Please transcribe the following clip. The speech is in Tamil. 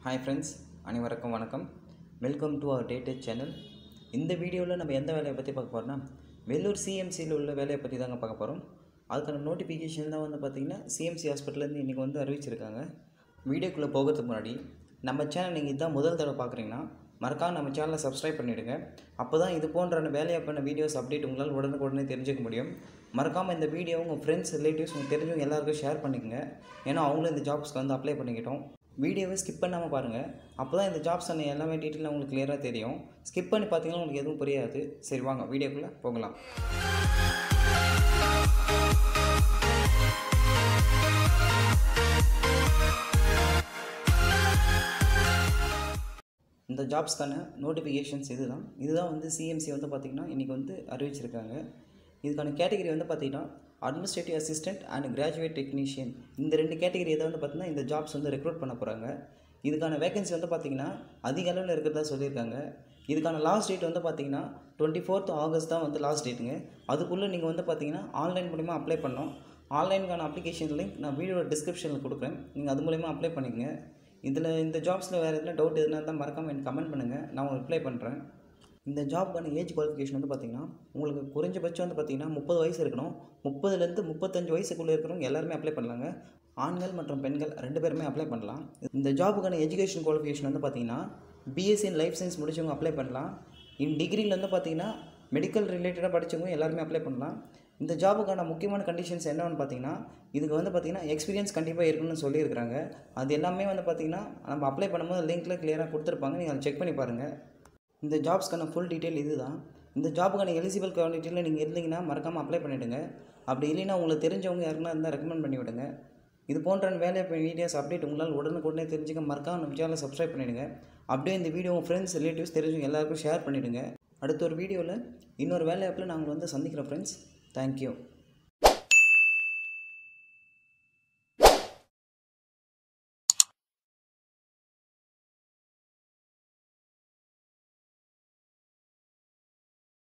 ஹாய் ஃப்ரெண்ட்ஸ் அனைவருக்கும் வணக்கம் welcome to our dated channel இந்த வீடியோவில் நம்ம எந்த வேலையை பற்றி பார்க்க போகிறோம்னா வெள்ளூர் சிஎம்சியில் உள்ள வேலையை பற்றி தாங்க பார்க்க போகிறோம் அதுக்கான நோட்டிஃபிகேஷன் தான் வந்து பார்த்திங்கன்னா சிஎம்சி ஹாஸ்பிட்டல்லேருந்து இன்றைக்கி வந்து அறிவிச்சிருக்காங்க வீடியோக்குள்ளே போகிறதுக்கு முன்னாடி நம்ம சேனல் நீங்கள் இதான் முதல் தடவை பார்க்குறீங்கன்னா மறக்காம நம்ம சேனலை சப்ஸ்கிரைப் பண்ணிவிடுங்க அப்போ தான் இது போன்ற வேலையை பண்ண வீடியோஸ் அப்டேட் உங்களால் உடனுக்குடனே தெரிஞ்சுக்க முடியும் மறக்காமல் இந்த வீடியோ உங்கள் ஃப்ரெண்ட்ஸ் ரிலேட்டிவ்ஸ் உங்களுக்கு தெரிஞ்சவங்க எல்லாருக்கும் ஷேர் பண்ணிக்கங்க ஏன்னா அவங்களும் இந்த ஜாப்ஸ்க்கு வந்து அப்ளை பண்ணிக்கிட்டோம் வீடியோவை ஸ்கிப் பண்ணாமல் பாருங்கள் அப்போ தான் இந்த ஜாப்ஸ் அன்ன எல்லாமே டீட்டெயிலாக உங்களுக்கு கிளியராக தெரியும் ஸ்கிப் பண்ணி பார்த்தீங்கன்னா உங்களுக்கு எதுவும் புரியாது சரி வாங்க வீடியோக்குள்ளே போகலாம் இந்த ஜாப்ஸ்க்கான நோட்டிஃபிகேஷன்ஸ் இதுதான் இதுதான் வந்து சிஎம்சி வந்து பார்த்திங்கன்னா இன்றைக்கி வந்து அறிவிச்சிருக்காங்க இதுக்கான கேட்டகரி வந்து பார்த்திங்கன்னா administrative assistant and graduate technician இந்த ரெண்டு கேட்டகரி இதை வந்து பார்த்திங்கன்னா இந்த ஜாப்ஸ் வந்து ரெக்ரூட் பண்ண போகிறாங்க இதுக்கான வேகன்சி வந்து பார்த்திங்கன்னா அதிக அளவில் இருக்கிறதா சொல்லியிருக்காங்க இதுக்கான லாஸ்ட் டேட் வந்து பார்த்திங்கன்னா டுவெண்ட்டி ஃபோர்த் ஆகஸ்ட் தான் வந்து லாஸ்ட் டேட்டுங்க அதுக்குள்ளே நீங்கள் வந்து பார்த்திங்கன்னா ஆன்லைன் மூலிமா அப்ளை பண்ணோம் ஆன்லைனுக்கான அப்ளிகேஷன் லிங்க் நான் வீடியோட டிஸ்கிரிப்ஷனில் கொடுக்குறேன் நீங்கள் அது மூலிமா அப்ளை பண்ணிக்கங்க இதில் இந்த ஜாப்ஸில் வேறு எதுனா டவுட் எதுனா இருந்தால் மறக்காமல் எனக்கு கமெண்ட் பண்ணுங்கள் நான் உங்களுக்கு ரிப்ளை பண்ணுறேன் இந்த ஜாப்க்கான ஏஜ் குவாலிஃபிகேஷன் வந்து பார்த்திங்கன்னா உங்களுக்கு குறைஞ்சபட்சம் வந்து பார்த்திங்கன்னா முப்பது வயசு இருக்கணும் முப்பதுலேருந்து முப்பத்தஞ்சு வயசுக்குள்ளே இருக்கிறவங்க எல்லாருமே அப்ளை பண்ணலாங்க ஆண்கள் மற்றும் பெண்கள் ரெண்டு பேருமே அப்ளை பண்ணலாம் இந்த ஜாபுக்கான எஜுகேஷன் குவாலிஃபிகேஷன் வந்து பார்த்திங்கன்னா பிஎஸ்சி இன் லைஃப் சயின்ஸ் முடிச்சவங்க அப்ளை பண்ணலாம் இன் டிகிரியில் வந்து பார்த்திங்கன்னா மெடிக்கல் ரிலேட்டடாக படித்தவங்க எல்லாருமே அப்ளை பண்ணலாம் இந்த ஜாபுக்கான முக்கியமான கண்டிஷன்ஸ் என்னன்னு பார்த்தீங்கன்னா இதுக்கு வந்து பார்த்திங்கன்னா எக்ஸ்பீரியன்ஸ் கண்டிப்பாக இருக்கணும்னு சொல்லியிருக்கிறாங்க அது எல்லாமே வந்து பார்த்திங்கன்னா நம்ம அப்ளை பண்ணும்போது லிங்க்கில் கிளியராக கொடுத்துருப்பாங்க நீங்கள் அதை செக் பண்ணி பாருங்கள் இந்த ஜாப்ஸ்க்கான ஃபுல் டீட்டெயில் இது தான் இந்த ஜாபுக்கான எலிஜிபிள் குவாலிட்டியில் நீங்கள் இருந்தீங்கன்னா மறக்காமல் அப்ளை பண்ணிவிடுங்க அப்படி இல்லைன்னா உங்களுக்கு தெரிஞ்சவங்க யாருன்னா இருந்தால் ரெக்கமெண்ட் பண்ணி விடுங்க இது போன்ற வேலை வீடியோஸ் அப்டேட் உங்களால் உடனுக்குடனே தெரிஞ்சுக்க மறக்காம நம்ம சேனலை சப்ஸ்கிரைப் பண்ணிவிடுங்க அப்படியே இந்த வீடியோ உங்கள் ஃப்ரெண்ட்ஸ் ரிலேட்டிவ்ஸ் தெரிஞ்சவங்க எல்லாருக்கும் ஷேர் பண்ணிவிடுங்க அடுத்த ஒரு வீடியோவில் இன்னொரு வேலை ஆப்பில் நாங்கள் வந்து சந்திக்கிறோம் ஃப்ரெண்ட்ஸ் தேங்க்யூ